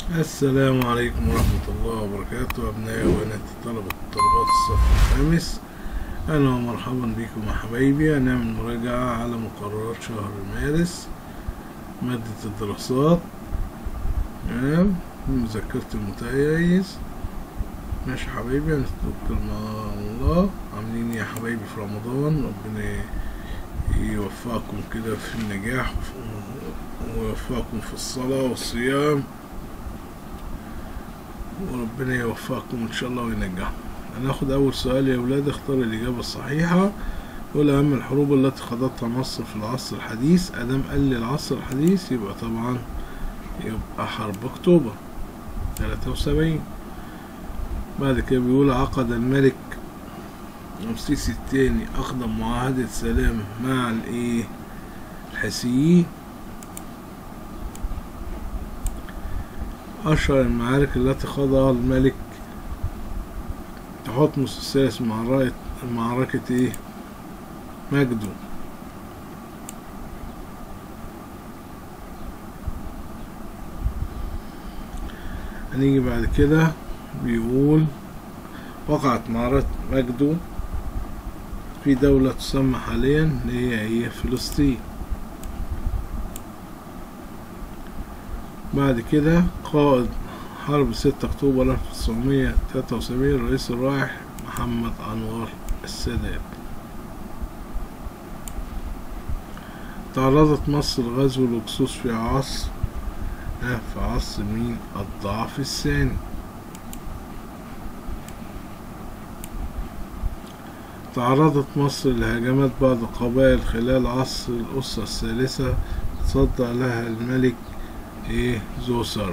السلام عليكم ورحمة الله وبركاته أبنائي وبنات طلبة طلبات الصف الخامس أهلا ومرحبا بكم يا حبايبي هنعمل مراجعة على مقررات شهر مارس مادة الدراسات تمام مذكرة المتميز ماشي يا حبايبي هنتوكل مع الله عاملين إيه يا حبايبي في رمضان ربنا يوفقكم كده في النجاح ويوفقكم في الصلاة والصيام وربنا يوفقكم ان شاء الله وينجحكم هناخد اول سؤال يا ولاد اختار الاجابه الصحيحه قول اهم الحروب التي خاضتها مصر في العصر الحديث ادام قال لي العصر الحديث يبقى طبعا يبقى حرب اكتوبر 73 بعد كده بيقول عقد الملك رمسيس الثاني اقدم معاهده سلام مع الايه الحيثيين أشهر المعارك التي خاضها الملك تحتمس الثالث معركة معركة إيه؟ مجدو هنيجي بعد كده بيقول وقعت معركة مجدو في دولة تسمى حاليا اللي هي هي فلسطين بعد كده قائد حرب ستة أكتوبر ألف تسعمية تلاتة وسبعين الرئيس الراحل محمد أنور السادات تعرضت مصر لغزو الهكسوس في عصر في عصر مين الضعف الثاني تعرضت مصر لهجمات بعض القبائل خلال عصر الأسرة الثالثة تصدى لها الملك ايه زوسر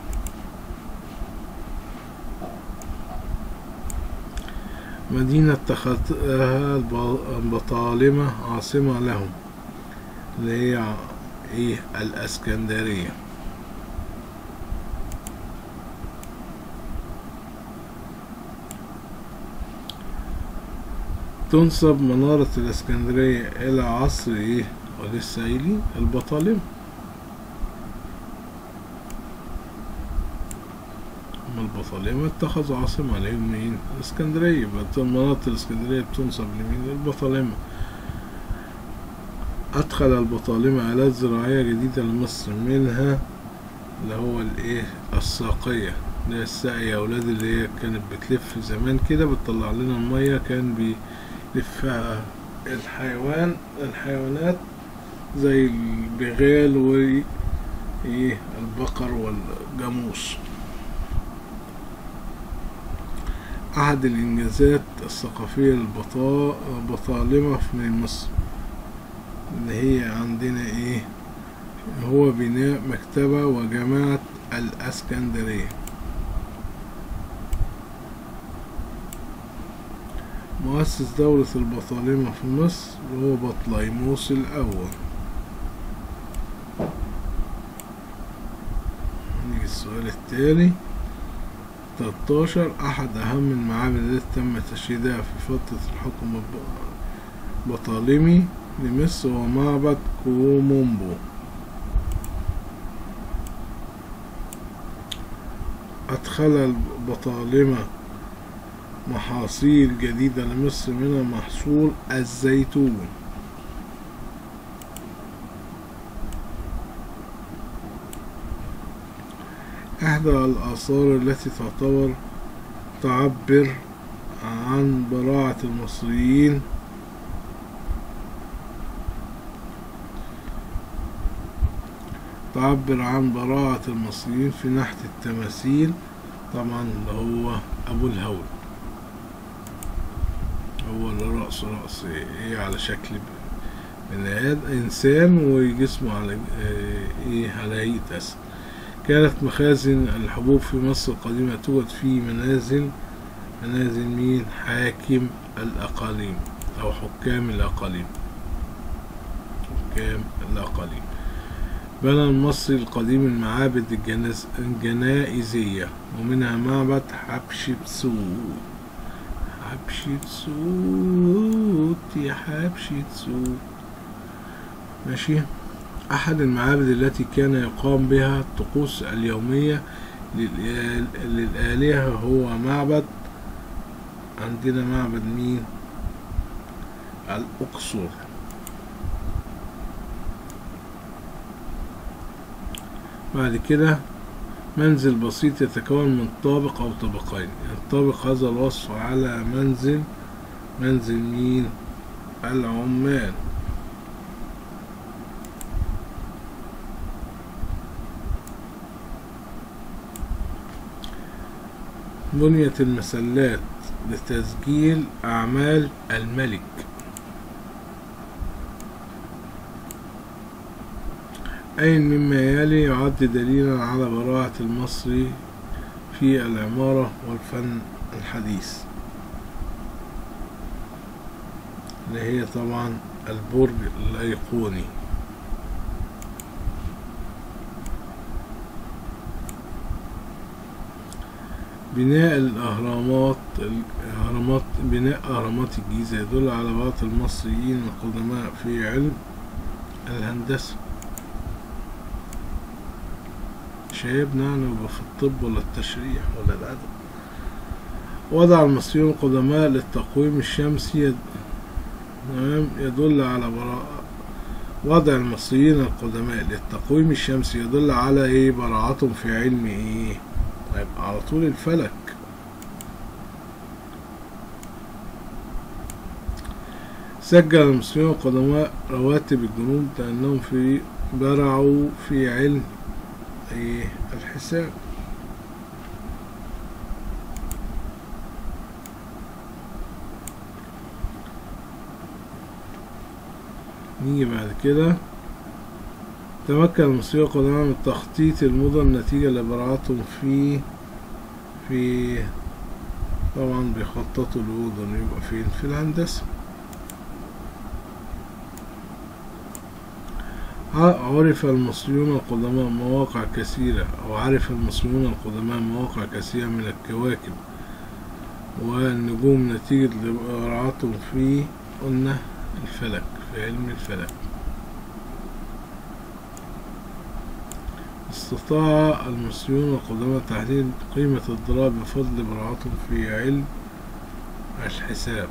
مدينة اتخذتها البطالمة عاصمة لهم اللي هي ايه الاسكندرية تنسب منارة الاسكندرية الى عصر ايه ولسه البطالمة البطالمة اتخذوا عاصمة عليهم مين؟ الاسكندرية مناطق الاسكندرية بتنصب لمين؟ البطالمة أدخل البطالمة آلات زراعية جديدة لمصر منها اللي هو الإيه؟ الساقية اللي هي الساقية يا أولاد اللي هي كانت بتلف زمان كده بتطلع لنا المية كان بيلفها الحيوان الحيوانات زي البغال و إيه البقر والجاموس أحد الإنجازات الثقافية للبطالمة من مصر اللي هي عندنا إيه هو بناء مكتبة وجامعة الأسكندرية مؤسس دولة البطالمة في مصر هو بطليموس الأول نيجي السؤال التالي 13 أحد أهم المعابد التي تم تشييدها في فترة الحكم البطالمي لمصر هو معبد كومومبو أدخل البطالمة محاصيل جديدة لمصر منها محصول الزيتون إحدى الآثار التي تعتبر تعبر عن براعة المصريين تعبر عن براعة المصريين في نحت التماثيل طبعا اللي هو أبو الهول هو اللي رأسه رأس إيه على شكل بني إنسان وجسمه على إيه على هيئة أسد كانت مخازن الحبوب في مصر القديمة توجد في منازل منازل مين حاكم الأقاليم أو حكام الأقاليم حكام الأقاليم بنى المصري القديم المعابد الجناز... الجنائزية ومنها معبد حبشبسوت حبشبسوت يا حبشبسوت ماشي أحد المعابد التي كان يقام بها الطقوس اليومية للآل- للآلهة هو معبد عندنا معبد مين الأقصر بعد كده منزل بسيط يتكون من طابق أو طابقين ينطبق هذا الوصف على منزل منزل مين العمال بنيت المسلات لتسجيل أعمال الملك أي مما يلي يعد دليلا على براعة المصري في العمارة والفن الحديث اللي هي طبعا البرج الأيقوني بناء الأهرامات الأهرامات بناء أهرامات الجيزة يدل على براعة المصريين القدماء في علم الهندسة شايبنا يعني يبقى في الطب ولا التشريح ولا الأدب وضع المصريون القدماء للتقويم الشمسي يد... تمام يدل على براءة وضع المصريين القدماء للتقويم الشمسي يدل على ايه براعتهم في علم ايه هيبقى على طول الفلك سجل المصريون القدماء رواتب الجنود لأنهم في برعوا في علم ايه الحساب نيجي بعد كده تمكن المصريون القدماء من تخطيط المدن نتيجة لبراعتهم في في طبعا بيخططوا المدن يبقى فين في الهندسة عرف المصريون القدماء مواقع كثيرة أو عرف المصريون القدماء مواقع كثيرة من الكواكب والنجوم نتيجة لبراعتهم في قلنا الفلك في علم الفلك استطاع المصريون القدماء تحديد قيمة الضرائب بفضل براعتهم في علم الحساب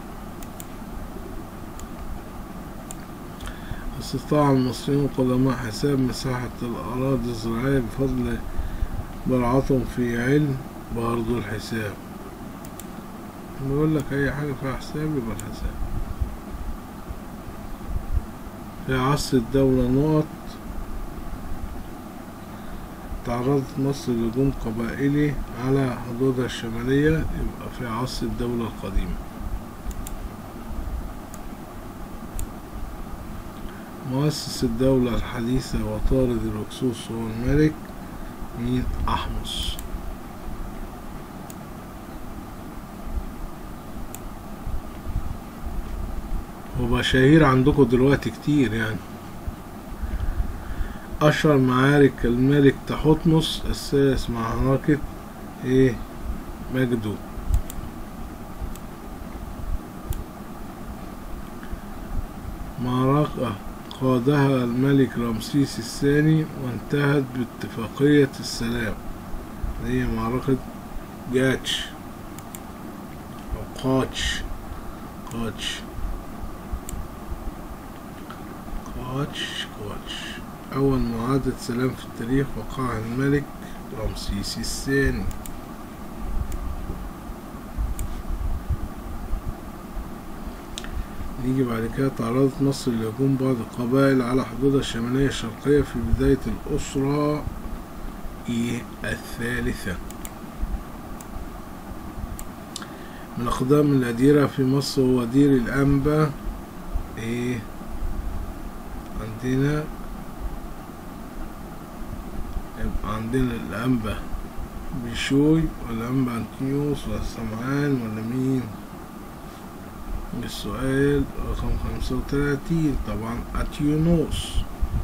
استطاع المصريون القدماء حساب مساحة الأراضي الزراعية بفضل براعتهم في علم برضو الحساب بيقول لك أي حاجة فيها حساب يبقى الحساب في عصر الدولة نقط تعرضت مصر لهجوم قبائلي على حدودها الشمالية يبقى في عصر الدولة القديمة مؤسس الدولة الحديثة وطارد الهكسوس هو الملك مين أحمس ومشاهير عندكم دلوقتي كتير يعني أشهر معارك الملك تحتمس الثالث معركة إيه مجدو معركة قادها الملك رمسيس الثاني وانتهت باتفاقية السلام هي معركة جاتش أو قاتش قاتش قاتش قاتش أول معاهدة سلام في التاريخ وقعها الملك رمسيس الثاني نيجي بعد كده تعرضت مصر لهجوم بعض القبائل على حدودها الشمالية الشرقية في بداية الأسرة إيه الثالثة من أقدام الأديرة في مصر هو دير الأنبا إيه عندنا يبقى عندنا الأنبا بشوي ولا أنبا أنتيوس ولا سمعان ولا مين السؤال رقم خمسة وتلاتين طبعا أتيونوس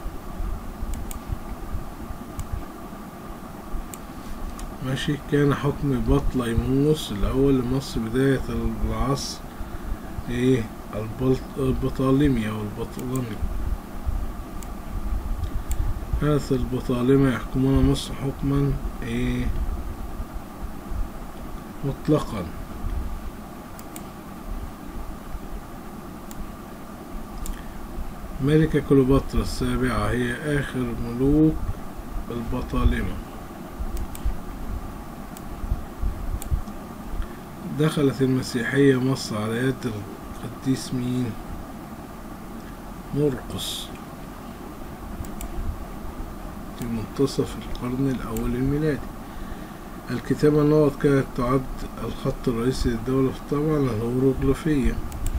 ماشي كان حكم بطليموس الأول لمصر بداية العصر إيه البلط... البطالمي أو البطلمي كانت البطالمة يحكمون مصر حكما إيه مطلقا ملكة كليوباترا السابعة هي آخر ملوك البطالمة دخلت المسيحية مصر على يد القديس مين مرقس في منتصف القرن الأول الميلادي الكتابة النقط كانت تعد الخط الرئيسي للدولة طبعا الهيروغليفية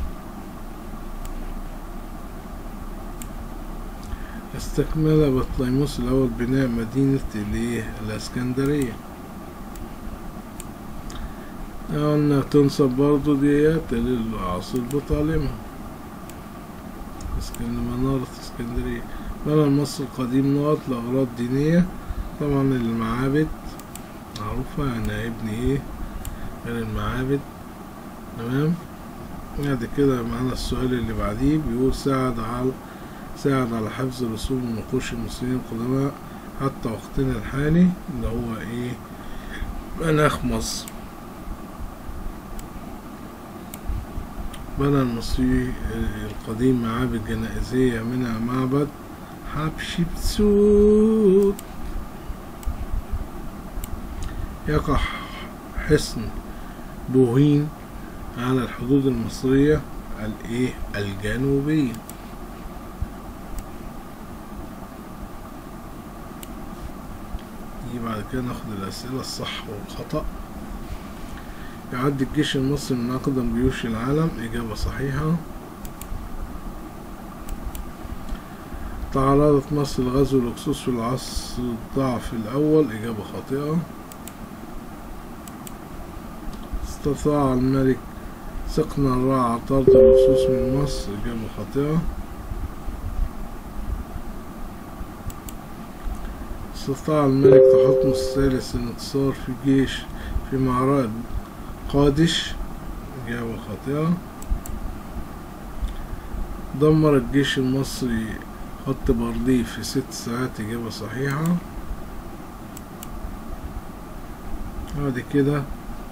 استكمل بطليموس الأول بناء مدينة الإيه الإسكندرية قلنا تنسب برضو ديت للعصر البطالمة اسكندرية منارة اسكندرية بنى مصر القديم نقط لأغراض دينية طبعا المعابد معروفة يعني هيبني ايه غير المعابد تمام بعد كده معانا السؤال اللي بعديه بيقول ساعد على ساعد على حفظ رسوم ونقوش المسلمين القدماء حتى وقتنا الحالي اللي هو ايه مناخ مصر بنى المصري القديم معابد جنائزية منها معبد حتشبسوت يقع حصن بوهين على الحدود المصرية الايه الجنوبية دي بعد كده ناخد الأسئلة الصح والخطأ يعد الجيش المصري من أقدم جيوش العالم إجابة صحيحة تعرضت مصر لغزو الهكسوس في العصر الضعف الأول إجابة خاطئة استطاع الملك سقنا الرعى طرد الهكسوس من مصر إجابة خاطئة استطاع الملك تحتمس الثالث الانتصار في جيش في معركة قادش إجابة خاطئة دمر الجيش المصري خط برديف في ست ساعات إجابة صحيحة بعد كده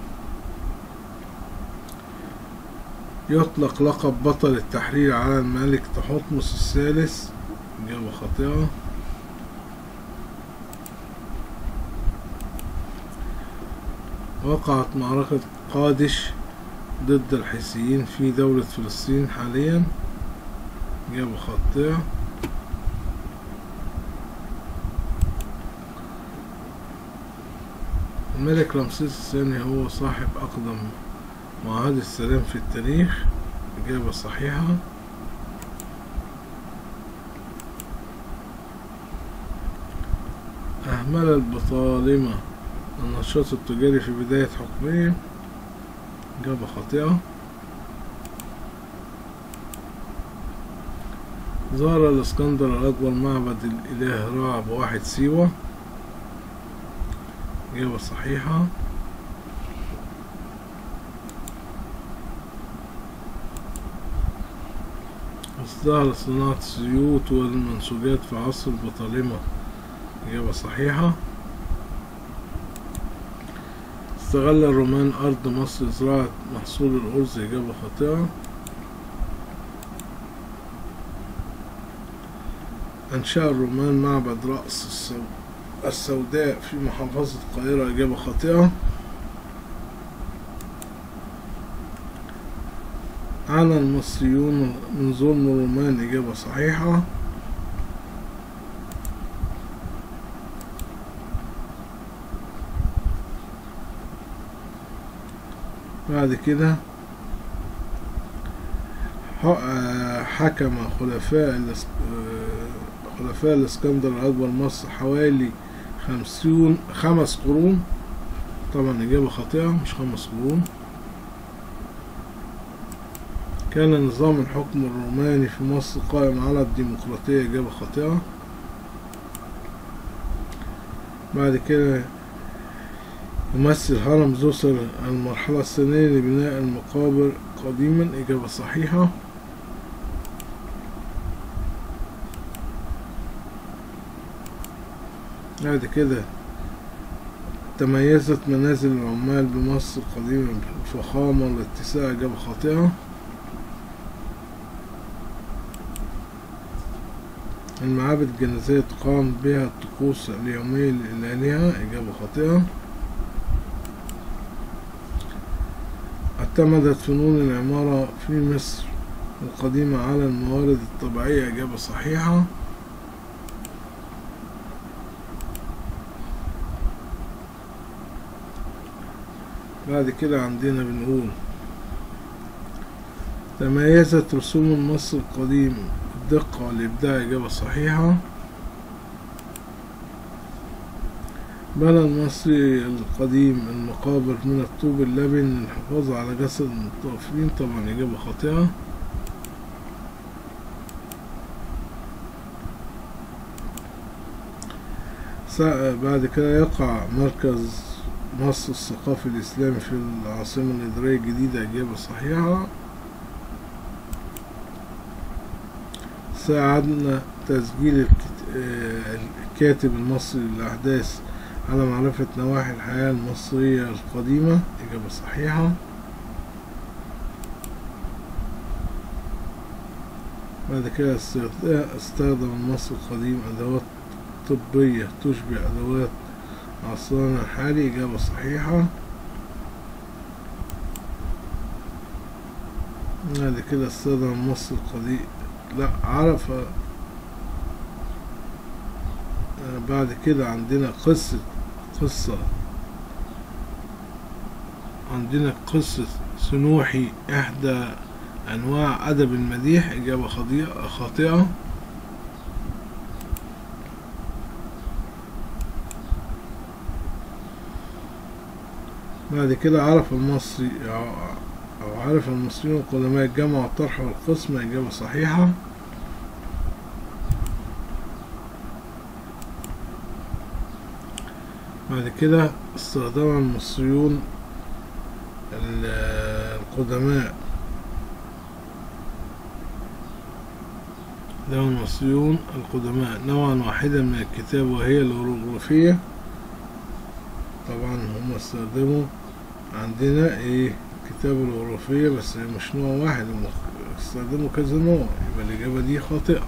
يطلق لقب بطل التحرير على الملك تحتمس الثالث إجابة خاطئة وقعت معركة قادش ضد الحيثيين في دولة فلسطين حاليا إجابة خاطئة الملك رمسيس الثاني هو صاحب أقدم معاهدة السلام في التاريخ إجابة صحيحة أهمل البطالمة النشاط التجاري في بداية حكمهم إجابة خاطئة زار الإسكندر الأكبر معبد الإله رع بواحد سيوة إجابة صحيحة ازدهر صناعة الزيوت والمنسوجات في عصر البطالمة إجابة صحيحة استغل الرومان أرض مصر لزراعة محصول الأرز إجابة خاطئة أنشأ الرومان معبد رأس السو... السوداء في محافظة القاهرة إجابة خاطئة عانى المصريون من ظلم الرومان إجابة صحيحة بعد كده حكم خلفاء خلفاء الاسكندر الأكبر مصر حوالي خمسون خمس قرون طبعا إجابة خاطئة مش خمس قرون كان نظام الحكم الروماني في مصر قائم على الديمقراطية إجابة خاطئة بعد كده يمثل هرم زوسر المرحلة الثانية لبناء المقابر قديما إجابة صحيحة بعد كده تميزت منازل العمال بمصر القديمة بالفخامة والاتساع إجابة خاطئة المعابد الجنازية تقام بها الطقوس اليومية للآلهة إجابة خاطئة اعتمدت فنون العمارة في مصر القديمة على الموارد الطبيعية إجابة صحيحة بعد كده عندنا بنقول تميزت رسوم مصر القديم بالدقة والإبداع إجابة صحيحة بنى المصري القديم المقابر من الطوب اللبن للحفاظ على جسد المتوفين طبعا إجابة خاطئة بعد كده يقع مركز مصر الثقافي الإسلامي في العاصمة الإدارية الجديدة إجابة صحيحة ساعدنا تسجيل الكاتب المصري للأحداث على معرفة نواحي الحياة المصرية القديمة إجابة صحيحة بعد كده استخدم المصري القديم أدوات طبية تشبه أدوات عصرنا الحالي إجابة صحيحة بعد كده استخدم مصر القديم لا عرف بعد كده عندنا قصة قصة عندنا قصة سنوحي إحدى أنواع أدب المديح إجابة خاطئة بعد كده عرف المصري أو عرف المصريون القدماء الجمع والطرح والقسمة إجابة صحيحة بعد كده استخدم المصريون القدماء ده المصريون القدماء نوعا واحدا من الكتاب وهي الهيروغليفية طبعا هم استخدموا عندنا ايه كتاب الهيروغليفية بس مش نوع واحد هم استخدموا كذا نوع يبقى الإجابة دي خاطئة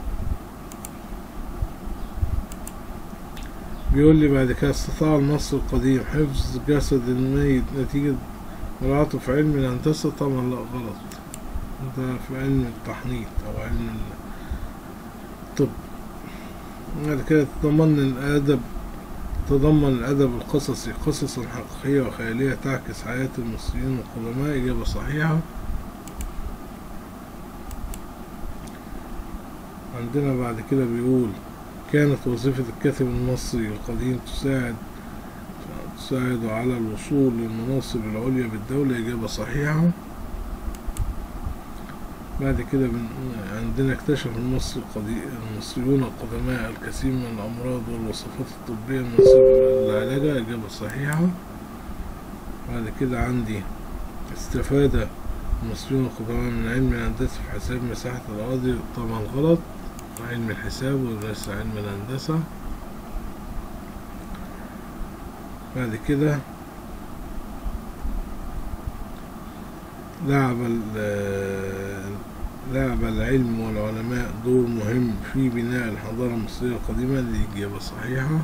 بيقول لي بعد كده استطاع المصري القديم حفظ جسد الميت نتيجة مراعاته في علم الهندسة طبعا لا غلط ده في علم التحنيط أو علم الطب بعد كده تضمن الأدب تضمن الأدب القصصي قصصا حقيقية وخيالية تعكس حياة المصريين القدماء إجابة صحيحة عندنا بعد كده بيقول كانت وظيفة الكاتب المصري القديم تساعد تساعد على الوصول للمناصب العليا بالدولة إجابة صحيحة بعد كده عندنا اكتشف المصري القديم المصريون القدماء الكثير من الأمراض والوصفات الطبية المناسبة لعلاجها إجابة صحيحة بعد كده عندي استفاد المصريون القدماء من علم الهندسة في حساب مساحة الأراضي طبعا غلط علم الحساب وليس علم الهندسة بعد كده لعب لعب العلم والعلماء دور مهم في بناء الحضارة المصرية القديمة دي إجابة صحيحة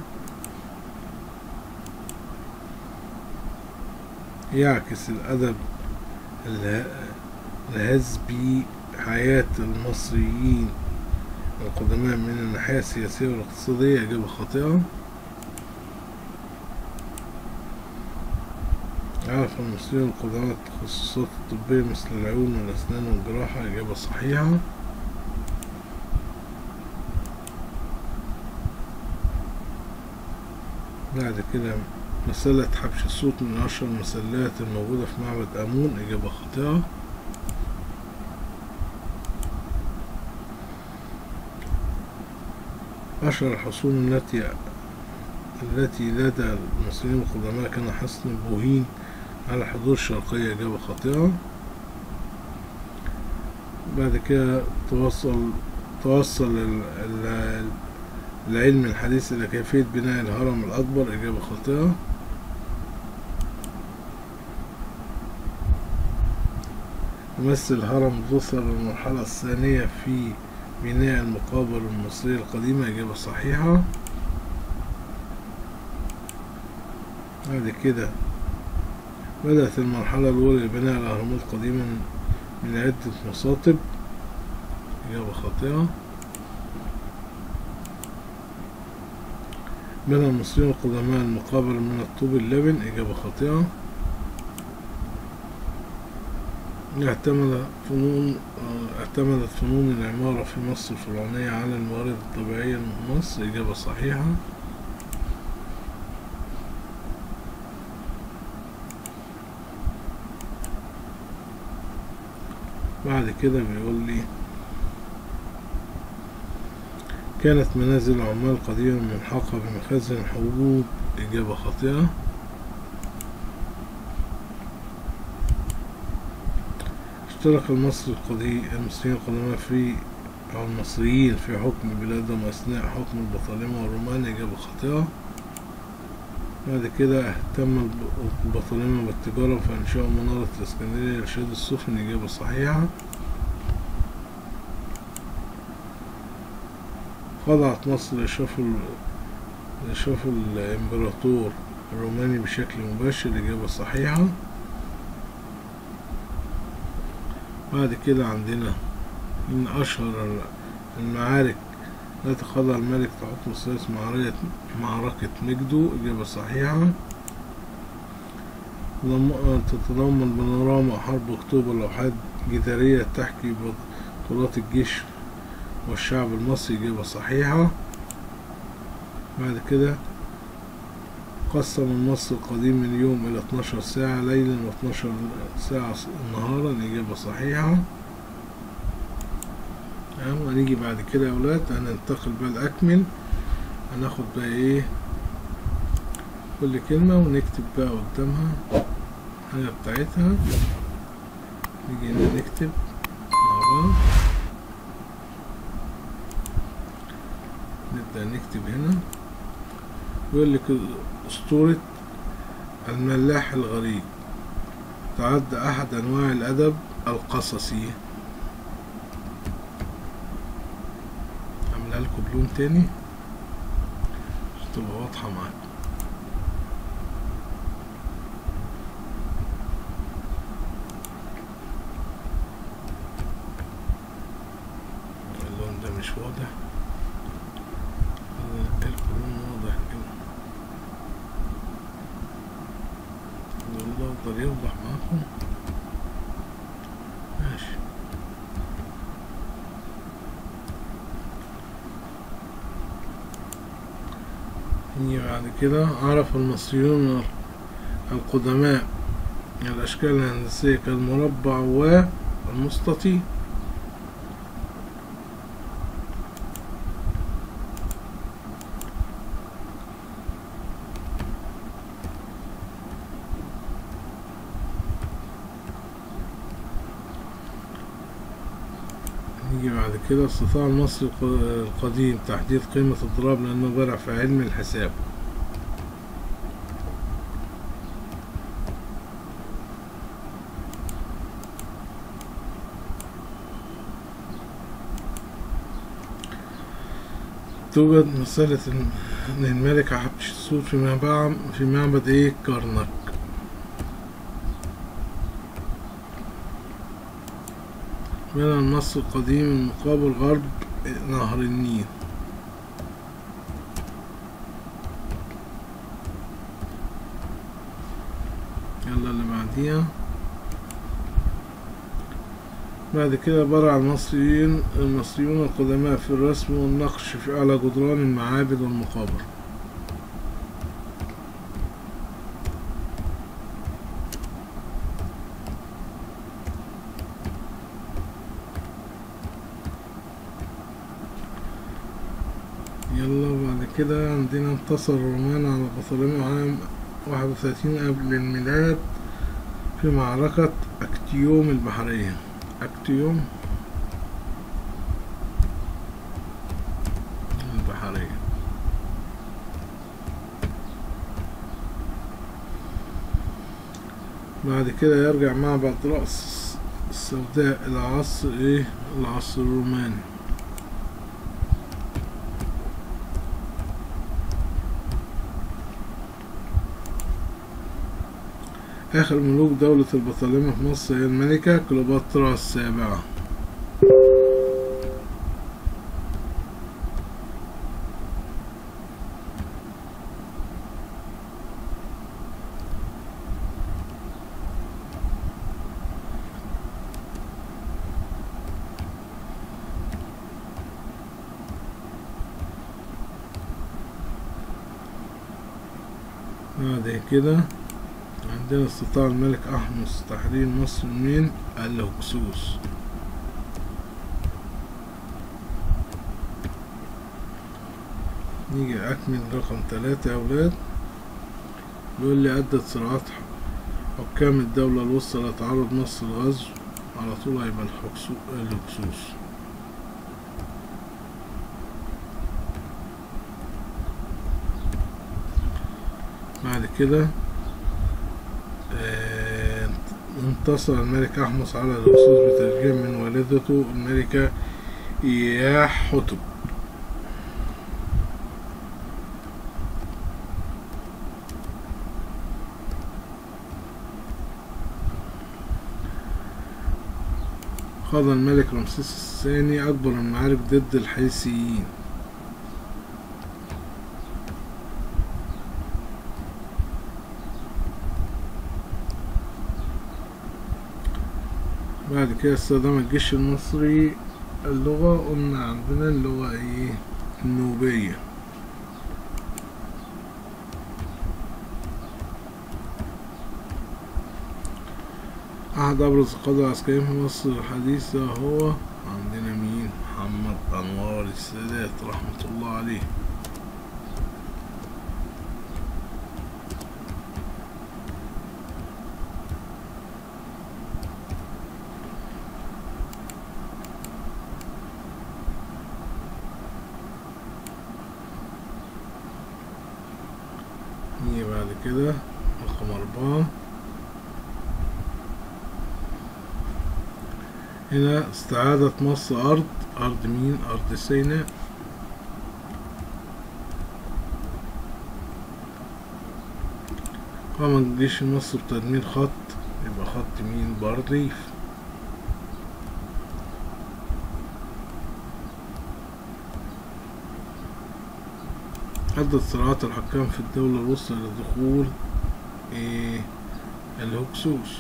يعكس الأدب الهزبي حياة المصريين القدماء من الناحية السياسية والاقتصادية إجابة خاطئة عرف المصريون القدماء التخصصات الطبية مثل العيون والأسنان والجراحة إجابة صحيحة بعد كده مسألة حبش الصوت من أشهر المسلات الموجودة في معبد آمون إجابة خاطئة أشهر الحصون التي التي لدى المصريين القدماء كان حصن بوهين على حدود الشرقية إجابة خاطئة بعد كده توصل توصل ال ال العلم الحديث إلى كيفية بناء الهرم الأكبر إجابة خاطئة يمثل هرم ظفر المرحلة الثانية في بناء المقابر المصرية القديمة إجابة صحيحة بعد كده بدأت المرحلة الأولى لبناء الأهرامات قديما من عدة مساطب إجابة خاطئة بنى المصريون القدماء المقابر من الطوب اللبن إجابة خاطئة اعتمد فنون اعتمدت فنون العمارة في مصر الفرعونية على الموارد الطبيعية من مصر إجابة صحيحة بعد كده بيقول لي كانت منازل العمال قديما ملحقة بمخازن الحبوب إجابة خاطئة اشترك المصري القديم المصريين القدماء في أو المصريين في حكم بلادهم أثناء حكم البطالمة والرومان إجابة خاطئة بعد كده اهتم البطالمة بالتجارة فأنشأوا منارة الإسكندرية لإرشاد السفن إجابة صحيحة خضعت مصر لإشراف لإشراف الإمبراطور الروماني بشكل مباشر إجابة صحيحة بعد كده عندنا من أشهر المعارك التي خضع الملك تحكم الثالث معركة معركة مجدو إجابة صحيحة تتضمن بانوراما حرب أكتوبر لوحات جدارية تحكي بطولات الجيش والشعب المصري إجابة صحيحة بعد كده قسم المصري القديم اليوم إلى 12 ساعة ليلا و 12 ساعة نهارا إجابة صحيحة هنيجي بعد كده يا ولاد هننتقل بقى لأكمل هناخد بقى ايه كل كلمة ونكتب بقى قدامها حاجة بتاعتها نيجي هنا نكتب مع بعض نبدأ نكتب هنا يقول لك أسطورة الملاح الغريب تعد أحد أنواع الأدب القصصي أعملها لكم بلون تاني عشان تبقى واضحة معاكم اللون ده مش واضح الكلون واضح كده والله يفضل يوضح معاكم ماشي نيجي بعد كده عرف المصريون القدماء الأشكال الهندسية كالمربع والمستطيل نيجي بعد كده استطاع المصري القديم تحديد قيمة الضراب لأنه بارع في علم الحساب توجد مسألة إن الملك حتشبسوت في معبد في معبد إيه كرنك بنى المصري القديم من مقابل غرب نهر النيل يلا اللي بعديها بعد كده برع المصريين المصريون القدماء في الرسم والنقش في على جدران المعابد والمقابر يلا بعد كده عندنا انتصر الرومان على بطالمة عام واحد وثلاثين قبل الميلاد في معركة أكتيوم البحرية أكتيوم البحرية بعد كده يرجع معبد رأس السوداء العصر ايه العصر الروماني آخر ملوك دولة البطالمة في مصر هي الملكة كليوباترا السابعة بعد كده عندنا استطاع الملك أحمس تحرير مصر من الهكسوس نيجي أكمل رقم ثلاثة يا أولاد بيقول لي أدت صراعات حكام الدولة الوسطى لتعرض مصر الغزو على طول هيبقى الحكسو- الهكسوس بعد كده آه، انتصر الملك أحمس على الهكسوس بتشجيع من والدته الملكة إياح حتب خاض الملك رمسيس الثاني أكبر المعارك ضد الحيثيين بعد كده استخدم الجيش المصري اللغة قلنا عندنا اللغة ايه النوبية أحد أبرز القادة العسكريين في مصر الحديثة هو عندنا مين محمد أنوار السادات رحمة الله عليه نيجي بعد كده رقم أربعة هنا استعادت مصر أرض أرض مين أرض سيناء قام الجيش المصري بتدمير خط يبقى خط مين بارليف أدت صراعات الحكام في الدولة الوسطى لدخول إيه الهكسوس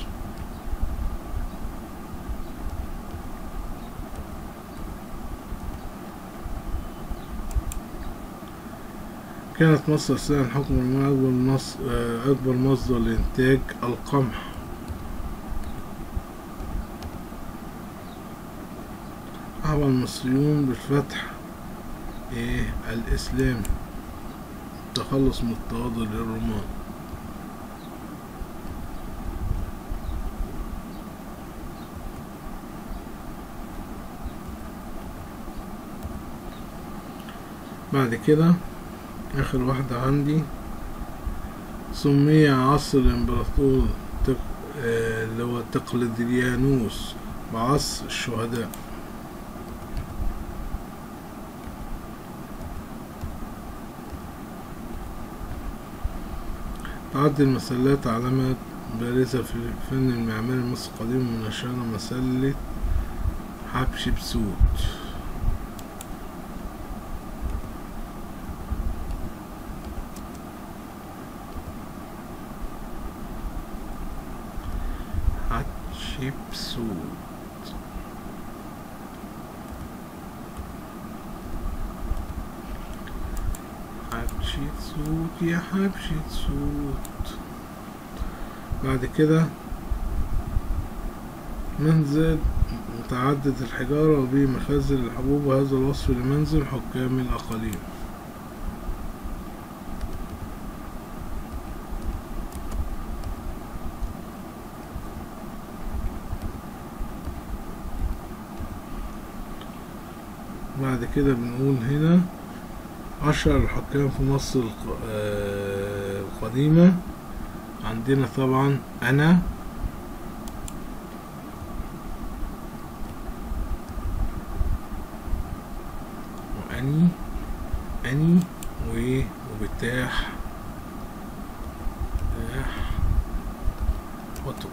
كانت مصر أثناء الحكم الروماني أكبر, مصر أكبر مصدر لإنتاج القمح أعمل المصريون بالفتح إيه الإسلام التخلص من التواضع للرومان بعد كده آخر واحدة عندي سمي عصر الإمبراطور تق... آه، اللي هو تقليديانوس بعصر الشهداء تعد المسلات علامات بارزة في الفن المعماري المصري القديم من أشهرها مسلة حتشبسوت حتشبسوت حتشبسوت يا حتشبسوت بعد كده منزل متعدد الحجارة وبه مخازن الحبوب وهذا الوصف لمنزل حكام الأقاليم بعد كده بنقول هنا أشهر الحكام في مصر الق- آه، القديمة عندنا طبعا أنا أني أني و وبتاح تاح وتو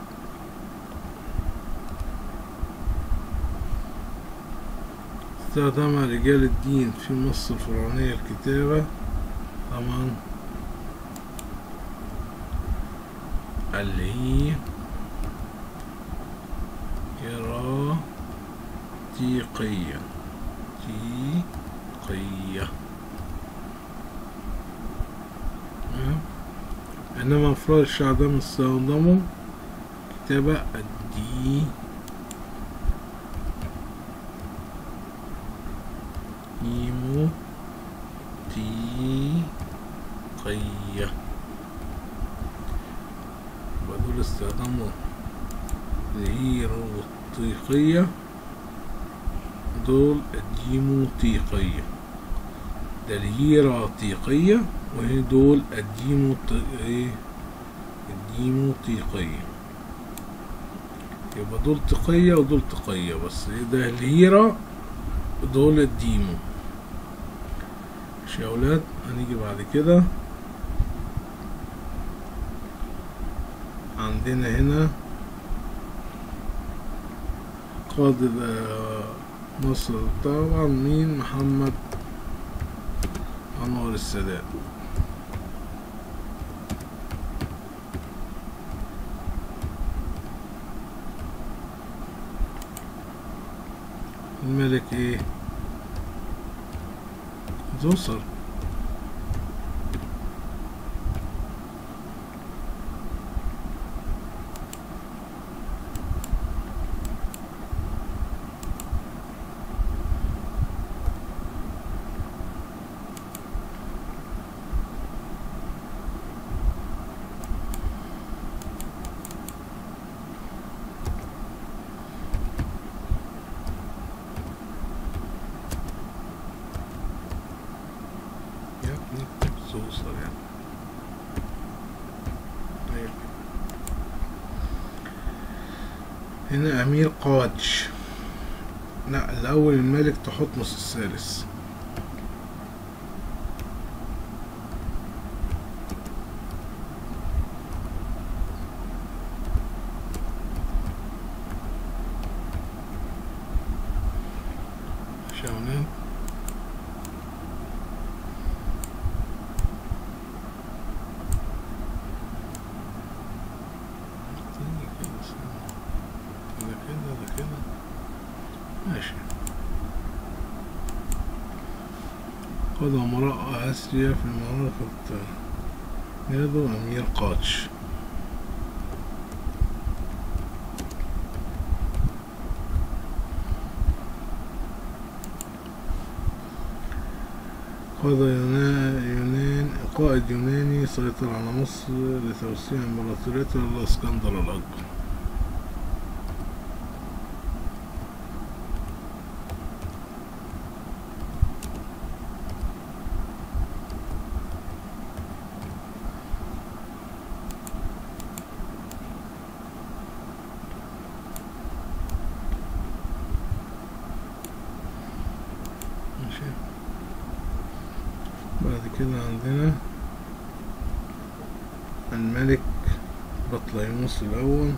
استخدم رجال الدين في مصر الفرعونية الكتابة طبعا اللي هي هيراتيقية تيقية تمام؟ إنما أفراد الشعب ده استخدموا كتابة الدي إيمو تيقية ودول استخدموا الهيروطيقية دول الديموطيقية ده الهيراتيقية وهي دول الديموطيقية الديموطيقية يبقى دول تقية ودول تقية بس ده الهيرة دول الديمو ماشي يا أولاد هنيجي بعد كده عندنا هنا قائد مصر طبعا مين محمد أنور السادات الملك ايه زوسر يا ابني زوسر يعني أيوة. هنا أمير قادش لا الأول الملك تحتمس الثالث شاونين ده كده ده كده ماشي قاد أمراء آسيا في المعركة يدو أمير قادش قاد يونا- يونان قائد يوناني سيطر على مصر لتوسيع إمبراطوريته الإسكندر الأكبر ماشي بعد كده عندنا الملك بطليموس الأول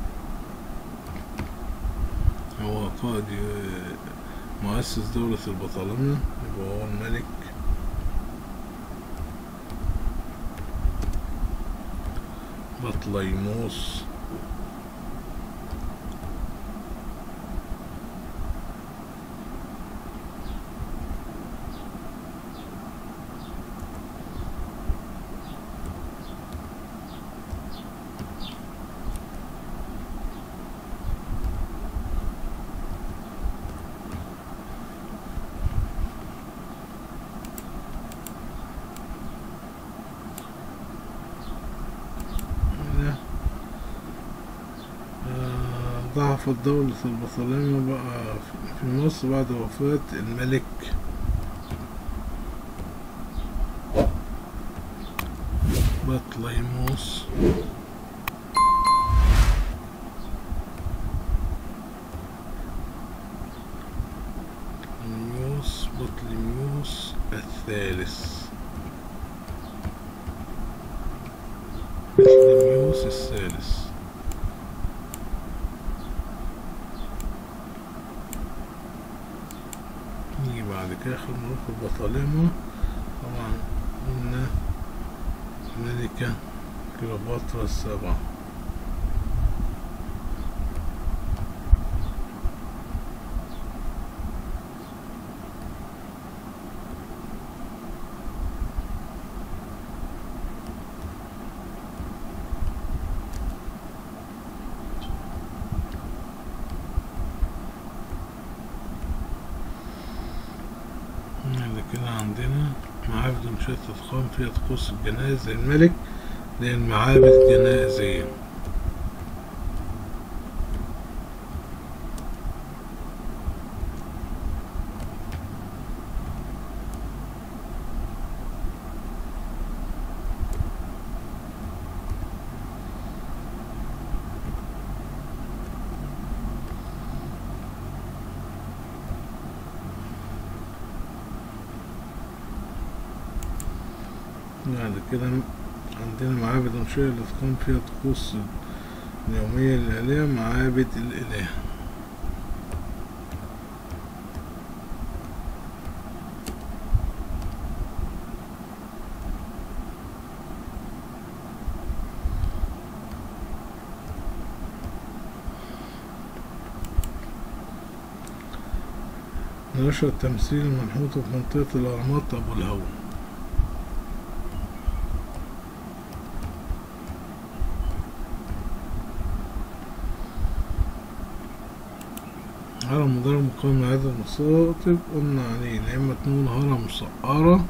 هو قائد ي- مؤسس دولة البطالمة يبقى هو الملك بطليموس ده آه، ضعفت دولة البطالمة بقى في مصر بعد وفاة الملك بطليموس بطليموس بطليموس بطليميوس الثالث نيجي بعد كده آخر ملوك البطالمة طبعا قلنا الملكة كليوباترا السبعة بعد كده عندنا معابد ومشاهد تتقام فيها طقوس الجنائز للملك اللي هي المعابد الجنائزية بعد كده عندنا معابد ومشاهد اللي تقام فيها طقوس اليومية للآلهة معابد الإله نشر التمثيل المنحوت في منطقة الأهرامات أبو الهول هرم مدرج مكون من عدة مصاطب قلنا عليه يا إما تكون هرم مسقرة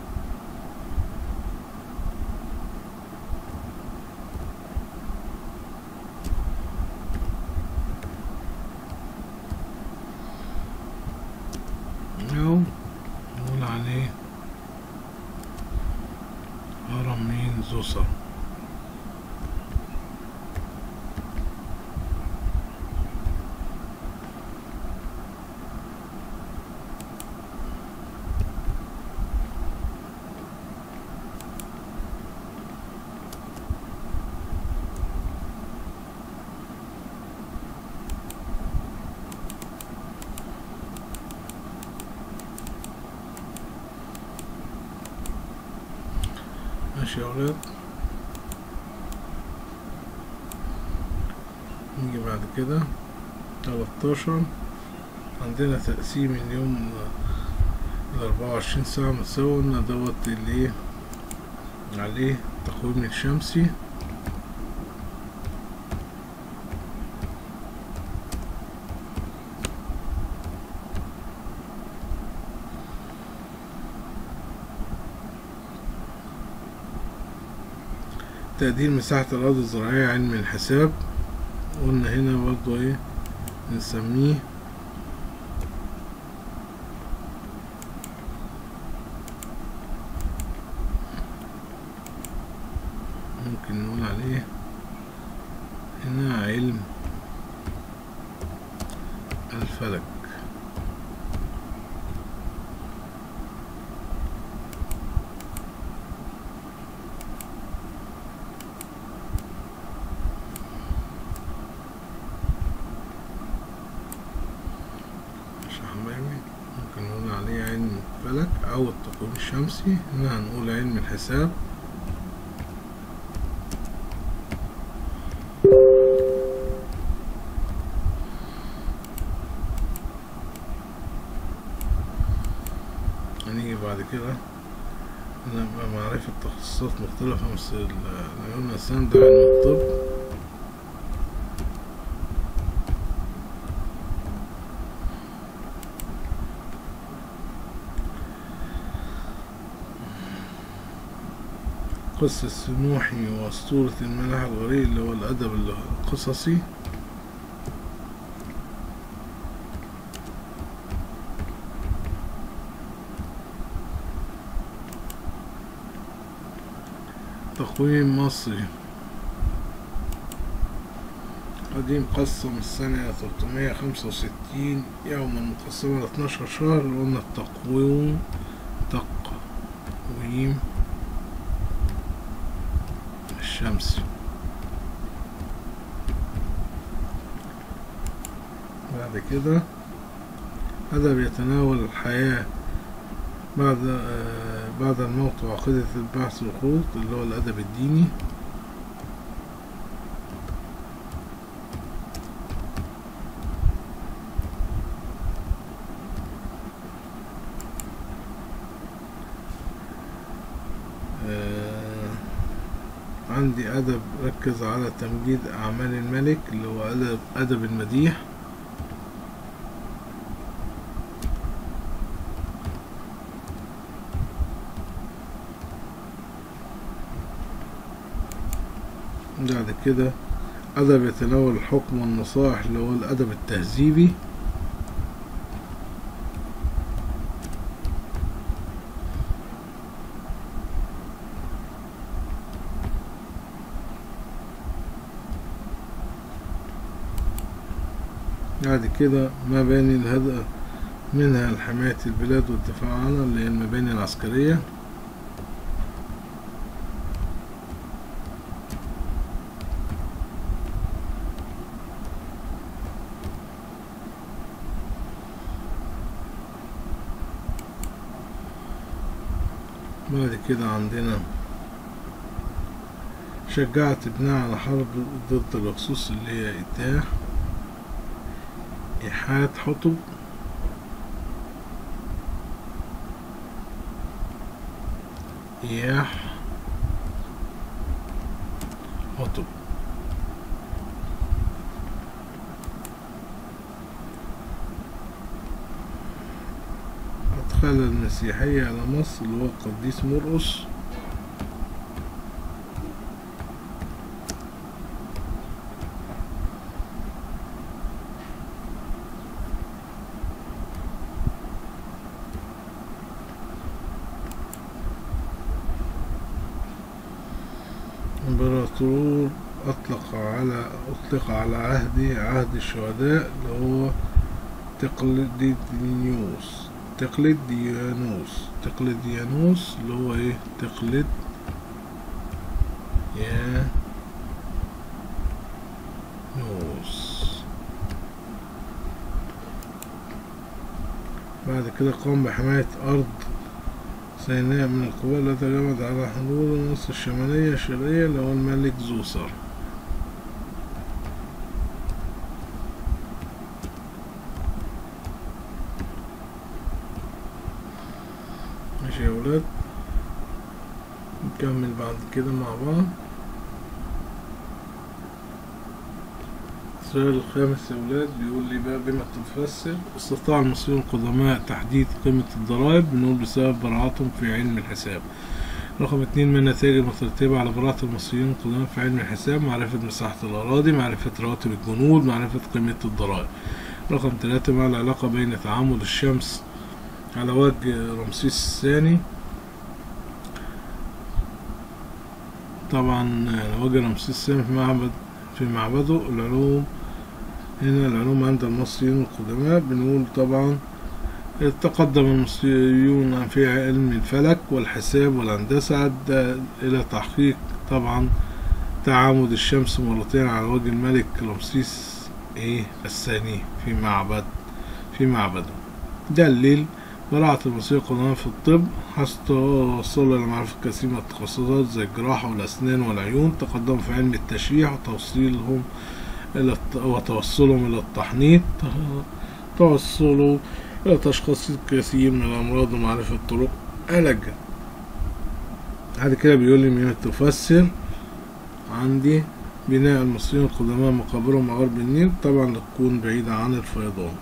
أو نقول عليه هرم مين زوسر ماشي يا ولاد نيجي بعد كده تلاتاشر عندنا تقسيم اليوم الأربعة وعشرين ساعة متساوي قلنا دوت اللي عليه التقويم الشمسي تقدير مساحة الأرض الزراعية علم الحساب قلنا هنا برضو ايه نسميه ممكن نقول عليه هنا علم الفلك مش يا حبايبي ممكن نقول عليه علم الفلك أو التقويم الشمسي هنا هنقول علم الحساب هنيجي بعد كده نبقى معرفة تخصصات مختلفة مثل العلوم الإنسان ده علم الطب قصة سنوحي وأسطورة الملاح الغريق اللي هو الأدب القصصي تقويم مصري قديم قسم السنة 365 يوما مقسمة على 12 شهر قلنا التقويم تقويم الشمسي بعد كده أدب يتناول الحياة بعد آه بعد الموت وعقيدة البعث والخلود اللي هو الأدب الديني آه عندي أدب ركز على تمجيد أعمال الملك اللي هو أدب, أدب المديح بعد كده أدب يتناول الحكم والنصائح اللي هو الأدب التهذيبي بعد كده مباني الهدف منها حماية البلاد والدفاع عنها اللي هي المباني العسكرية بعد كده عندنا شجعت ابنها على حرب ضد الهكسوس اللي هي إتاح إيحاء حطب إياح حطب أدخل المسيحية على مصر اللي هو القديس مرقس امبراطور أطلق على أطلق على عهد عهد الشهداء اللي هو تقليديانوس تقليديانوس تقليديانوس اللي هو ايه تقليد يا نوس بعد كده قام بحماية أرض سيناء من القبائل التي جمعت على حدود مصر الشمالية الشرقية اللي هو الملك زوسر ماشي يا ولاد نكمل بعد كده مع بعض السؤال الخامس يا ولاد بيقول لي بقى بما تفسر استطاع المصريون القدماء تحديد قيمة الضرائب بنقول بسبب براعتهم في علم الحساب رقم اتنين من النتائج المترتبة على براعة المصريين القدماء في علم الحساب معرفة مساحة الأراضي معرفة رواتب الجنود معرفة قيمة الضرائب رقم ثلاثة مع العلاقة بين تعامد الشمس على وجه رمسيس الثاني طبعا على وجه رمسيس الثاني في معبد في معبده العلوم هنا العلوم عند المصريين القدماء بنقول طبعا تقدم المصريون في علم الفلك والحساب والهندسة أدى إلى تحقيق طبعا تعامد الشمس مرتين على وجه الملك رمسيس إيه الثاني في معبد في معبده دليل براعة المصريين القدماء في الطب حتى وصلوا إلى معرفة كثير من التخصصات زي الجراحة والأسنان والعيون تقدموا في علم التشريح وتوصيلهم إلى وتوصلهم إلى التحنيط توصلوا إلى تشخيص الكثير من الأمراض ومعرفة طرق علاجها بعد كده بيقول لي مين تفسر عندي بناء المصريين القدماء مقابرهم غرب النيل طبعا تكون بعيدة عن الفيضان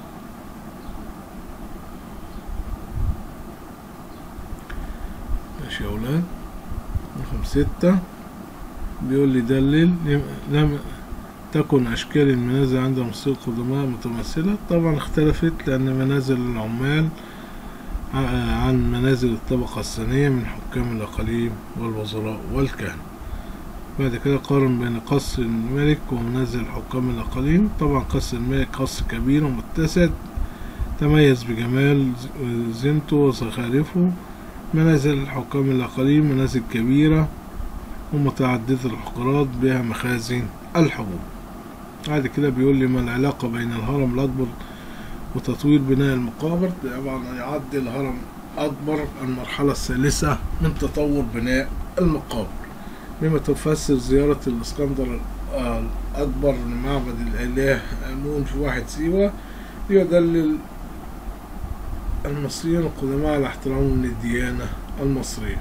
ماشي يا أولاد رقم ستة بيقول لي دلل لم تكن أشكال المنازل عند المصريين القدماء متماثلة طبعا اختلفت لأن منازل العمال عن منازل الطبقة الثانية من حكام الأقاليم والوزراء والكهنة بعد كده قارن بين قصر الملك ومنازل حكام الأقاليم طبعا قصر الملك قصر كبير ومتسع تميز بجمال زينته وزخارفه منازل حكام الأقاليم منازل كبيرة ومتعددة الحقرات بها مخازن الحبوب بعد كده بيقول لي ما العلاقة بين الهرم الأكبر وتطوير بناء المقابر طبعا يعد الهرم أكبر المرحلة الثالثة من تطور بناء المقابر بما تفسر زيارة الإسكندر الأكبر لمعبد الإله آمون في واحد سيوة يدلل المصريين القدماء على احترامهم للديانة المصرية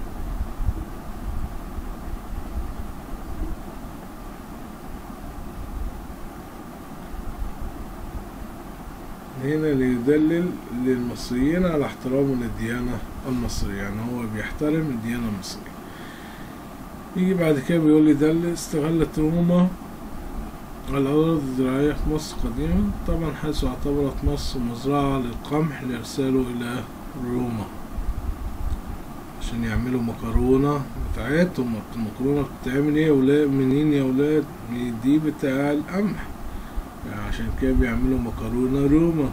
هنا ليدلل للمصريين على احترامهم للديانة المصرية يعني هو بيحترم الديانة المصرية يجي بعد كده بيقول لي دل استغلت روما الأراضي الزراعية في مصر قديما طبعا حيث اعتبرت مصر مزرعة للقمح لإرساله إلى روما عشان يعملوا مكرونة بتاعتهم المكرونة بتتعمل ايه يا ولاد منين يا ولاد من دي بتاع القمح يعني عشان كده بيعملوا مكرونة روما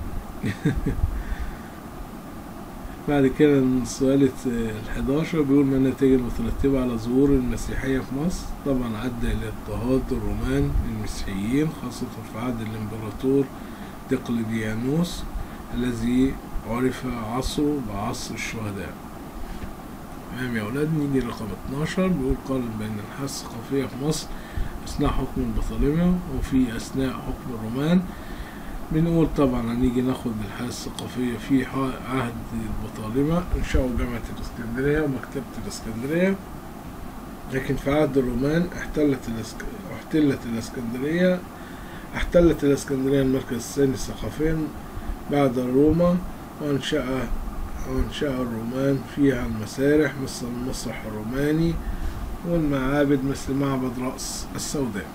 بعد كده السؤال الحداشر بيقول ما النتائج المترتبة على ظهور المسيحية في مصر طبعا أدى إلى اضطهاد الرومان للمسيحيين خاصة في عهد الإمبراطور دقلديانوس الذي عرف عصره بعصر الشهداء تمام يا أولاد نيجي رقم 12 بيقول قارن بين الحياة الثقافية في مصر أثناء حكم البطالمة وفي أثناء حكم الرومان بنقول طبعا هنيجي ناخد الحياة الثقافية في عهد البطالمة إنشاء جامعة الإسكندرية ومكتبة الإسكندرية لكن في عهد الرومان احتلت الاسك... احتلت الإسكندرية احتلت الإسكندرية المركز الثاني ثقافيا بعد روما وأنشأ وأنشأ الرومان فيها المسارح مثل المسرح الروماني والمعابد مثل معبد رأس السوداء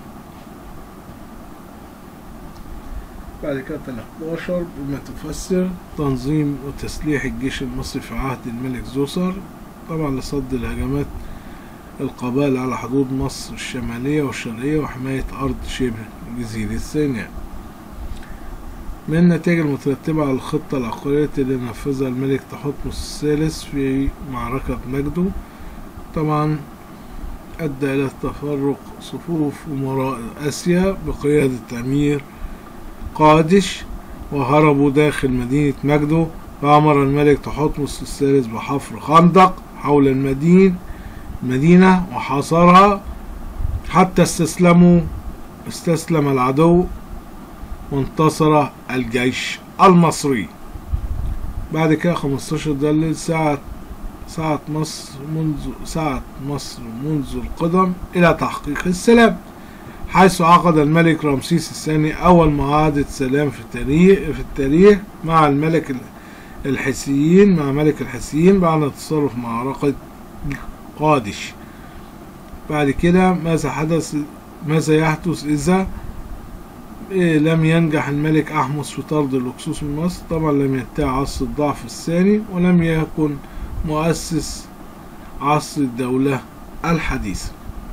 بعد كده 13 بما تفسر تنظيم وتسليح الجيش المصري في عهد الملك زوسر طبعا لصد الهجمات القبائل على حدود مصر الشمالية والشرقية وحماية أرض شبه جزيرة سيناء من النتائج المترتبة على الخطة العقارية اللي نفذها الملك تحتمس الثالث في معركة مجدو طبعا أدى إلى تفرق صفوف أمراء آسيا بقيادة أمير قادش وهربوا داخل مدينة مجدو فأمر الملك تحتمس الثالث بحفر خندق حول المدينة المدينة وحاصرها حتى استسلموا استسلم العدو وانتصر الجيش المصري بعد كده 15 دلل ساعة ساعة مصر منذ ساعة مصر منذ القدم إلى تحقيق السلام حيث عقد الملك رمسيس الثاني أول معاهدة سلام في التاريخ في التاريخ مع الملك الحسيين مع ملك الحسيين بعد التصرف في معركة قادش بعد كده ماذا حدث ماذا يحدث إذا لم ينجح الملك أحمس في طرد الهكسوس من مصر طبعا لم ينتهي عصر الضعف الثاني ولم يكن مؤسس عصر الدولة الحديثة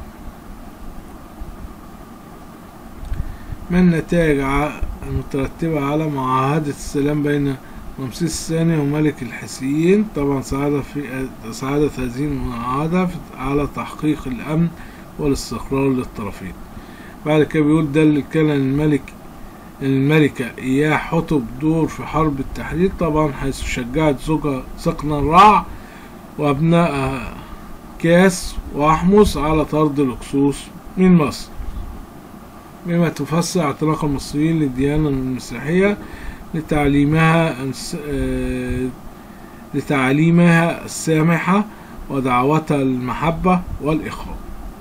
من النتائج المترتبة على معاهدة السلام بين رمسيس الثاني وملك الحسيين طبعا ساعد في ساعدت هذه المعاهدة على تحقيق الأمن والاستقرار للطرفين بعد كده بيقول ده اللي كان الملك الملكة إياه حطب دور في حرب التحرير طبعا حيث شجعت زوجها سقنا الرع وأبنائها كاس وأحمس على طرد الهكسوس من مصر بما تفسر اعتناق المصريين للديانة المسيحية لتعليمها لتعليمها السامحة ودعوتها للمحبة والإخاء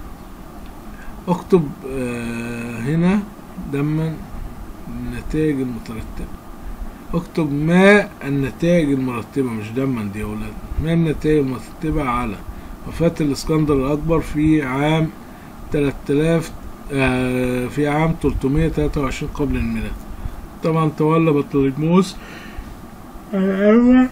اكتب هنا دما النتائج المترتبة اكتب ما النتائج المرتبة مش دما دي يا ولاد ما النتائج المرتبة على وفاة الاسكندر الأكبر في عام 3000 في عام 323 قبل الميلاد طبعا تولى بطليموس الأول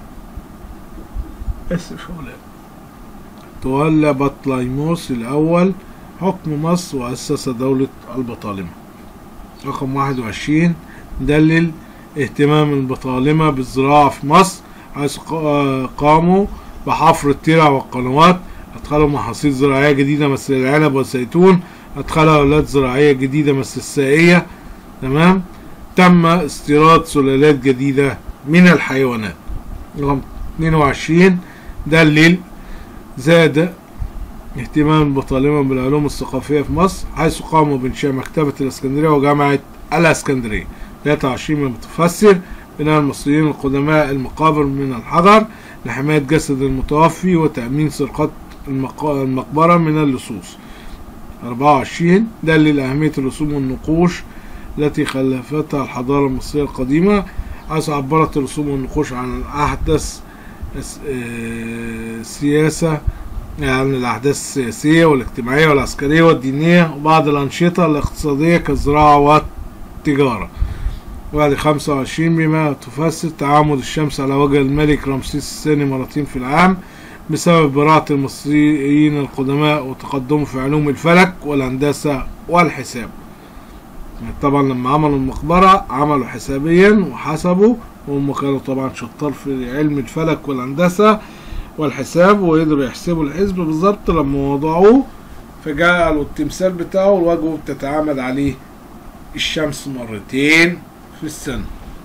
اسف أولاد تولى بطليموس الأول حكم مصر وأسس دولة البطالمة رقم واحد وعشرين دلل اهتمام البطالمة بالزراعة في مصر حيث قاموا بحفر الترع والقنوات أدخلوا محاصيل زراعية جديدة مثل العنب والزيتون أدخلها أولاد زراعية جديدة مثل السائية تمام تم استيراد سلالات جديدة من الحيوانات رقم 22 دلل زاد اهتمام البطالمة بالعلوم الثقافية في مصر حيث قاموا بإنشاء مكتبة الإسكندرية وجامعة الإسكندرية 23 من متفسر بناء المصريين القدماء المقابر من الحجر لحماية جسد المتوفي وتأمين سرقات المق- المقبرة من اللصوص 24 دلل أهمية الرسوم والنقوش التي خلفتها الحضارة المصرية القديمة حيث عبرت الرسوم والنقوش عن أحدث الس- آه، السياسة يعني الأحداث السياسية والاجتماعية والعسكرية والدينية وبعض الأنشطة الاقتصادية كالزراعة والتجارة بعد 25 بما تفسر تعامد الشمس على وجه الملك رمسيس الثاني مرتين في العام بسبب براعة المصريين القدماء وتقدمه في علوم الفلك والهندسة والحساب يعني طبعا لما عملوا المقبرة عملوا حسابيا وحسبوا وهم كانوا طبعا شطار في علم الفلك والهندسة والحساب وقدروا يحسبوا الحسب بالظبط لما وضعوه فجعلوا التمثال بتاعه الوجه بتتعامد عليه الشمس مرتين في السنة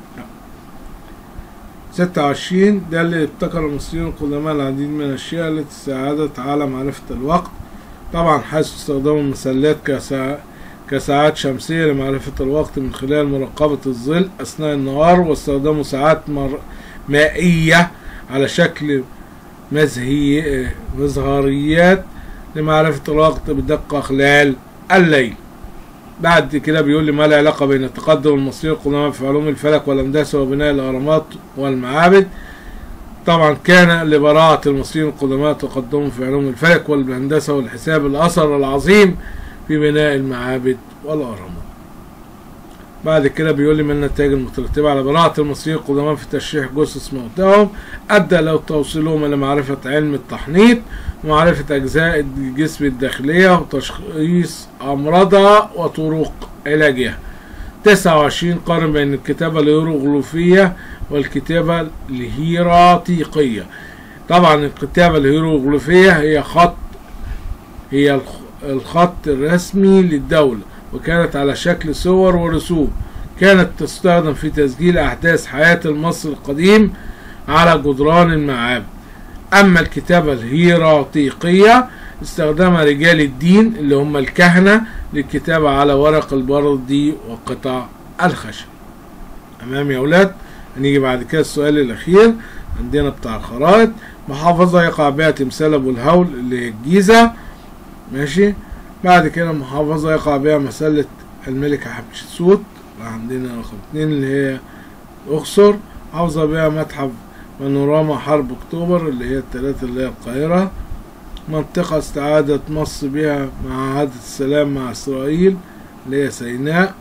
ستة وعشرين ده اللي ابتكر المصريين القدماء العديد من الأشياء التي ساعدت على معرفة الوقت طبعا حيث استخدموا المسلات كساعة كساعات شمسية لمعرفة الوقت من خلال مراقبة الظل أثناء النهار واستخدموا ساعات مر... مائية على شكل مزهي... مظهريات لمعرفة الوقت بدقة خلال الليل بعد كده بيقول لي ما العلاقة بين التقدم المصري القدماء في علوم الفلك والهندسة وبناء الأهرامات والمعابد طبعا كان لبراعة المصريين القدماء تقدمهم في علوم الفلك والهندسة والحساب الأثر العظيم في بناء المعابد والأهرامات بعد كده بيقول لي من النتائج المترتبة على براعة المصريين القدماء في تشريح جثث موتاهم أدى لو توصيلهم إلى معرفة علم التحنيط ومعرفة أجزاء الجسم الداخلية وتشخيص أمراضها وطرق علاجها 29 قارن بين الكتابة الهيروغليفية والكتابة الهيراتيقية طبعا الكتابة الهيروغليفية هي خط هي الخ- الخط الرسمي للدولة وكانت على شكل صور ورسوم كانت تستخدم في تسجيل أحداث حياة المصري القديم على جدران المعابد أما الكتابة الهيراتيقية استخدمها رجال الدين اللي هم الكهنة للكتابة على ورق البردي وقطع الخشب أمام يا أولاد هنيجي بعد كده السؤال الأخير عندنا بتاع الخرائط محافظة يقع بها تمثال أبو الهول اللي هي الجيزة ماشي بعد كده محافظة يقع بها مسلة الملكة حتشبسوت عندنا رقم اتنين اللي هي الأقصر محافظة بها متحف بانوراما حرب أكتوبر اللي هي التلاتة اللي هي القاهرة منطقة استعادت مصر بها معاهدة السلام مع إسرائيل اللي هي سيناء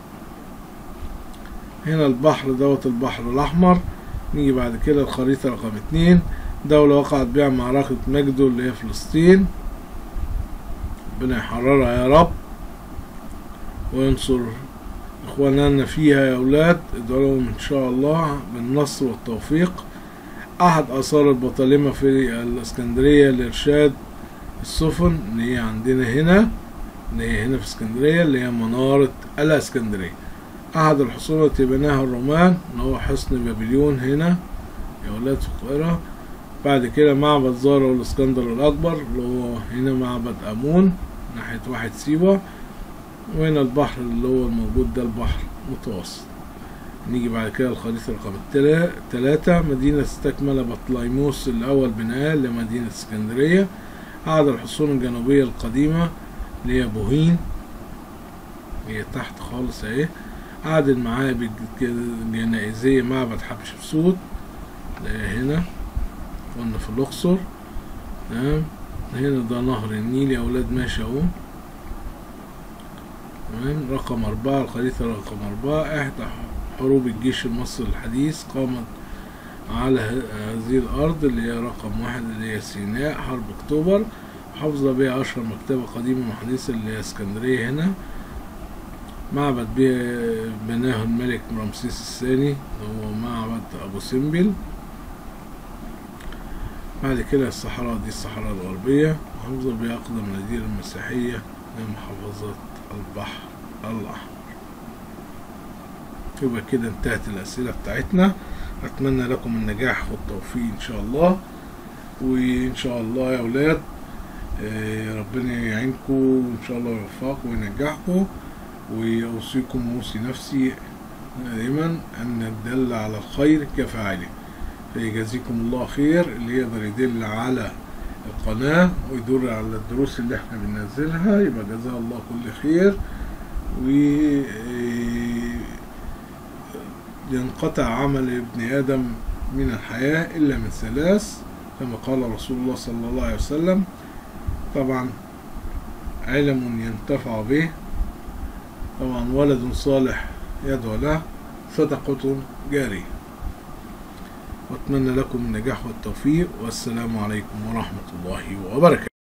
هنا البحر دوت البحر الأحمر نيجي بعد كده الخريطة رقم اتنين دولة وقعت بها معركة مجدو اللي هي فلسطين ربنا يحررها يا رب وينصر إخواننا فيها يا أولاد ادعوا لهم إن شاء الله بالنصر والتوفيق أحد آثار البطالمة في الإسكندرية لإرشاد السفن اللي هي عندنا هنا اللي هي هنا في اسكندرية اللي هي منارة الإسكندرية أحد الحصون التي بناها الرومان اللي هو حصن بابليون هنا يا ولاد في القاهرة بعد كده معبد زارا والاسكندر الأكبر اللي هو هنا معبد أمون ناحية واحد سيوة وهنا البحر اللي هو الموجود ده البحر متوسط نيجي بعد كده الخريطة رقم التلا- تلاتة مدينة استكمل بطليموس الأول بناء لمدينة اسكندرية أحد الحصون الجنوبية القديمة اللي هي بوهين هي تحت خالص اهي أحد المعابد الجنائزية معبد حتشبسوت اللي هي هنا قلنا في الأقصر تمام هنا ده نهر النيل يا أولاد ماشي أهو تمام رقم أربعة الخريطة رقم أربعة إحدى حروب الجيش المصري الحديث قامت على ه- هذه الأرض اللي هي رقم واحد اللي هي سيناء حرب أكتوبر حافظة بها أشهر مكتبة قديمة وحديثة اللي هي اسكندرية هنا معبد بي- بناه الملك رمسيس الثاني اللي هو معبد أبو سمبل بعد كده الصحراء دي الصحراء الغربية محافظة بها أقدم مدينة مسيحية من محافظات البحر الأحمر يبقى كده انتهت الأسئلة بتاعتنا أتمنى لكم النجاح والتوفيق إن شاء الله وإن شاء الله يا أولاد آه، ربنا يعينكم وإن شاء الله يوفقكم وينجحكم وأوصيكم وأوصي نفسي دائما أن الدل على الخير كفاعله فيجازيكم الله خير اللي يقدر يدل على القناة ويدل على الدروس اللي احنا بننزلها يبقى جزاه الله كل خير و ينقطع عمل ابن آدم من الحياة إلا من ثلاث كما قال رسول الله صلى الله عليه وسلم طبعا علم ينتفع به طبعا ولد صالح يدعو له صدقة جارية واتمنى لكم النجاح والتوفيق والسلام عليكم ورحمة الله وبركاته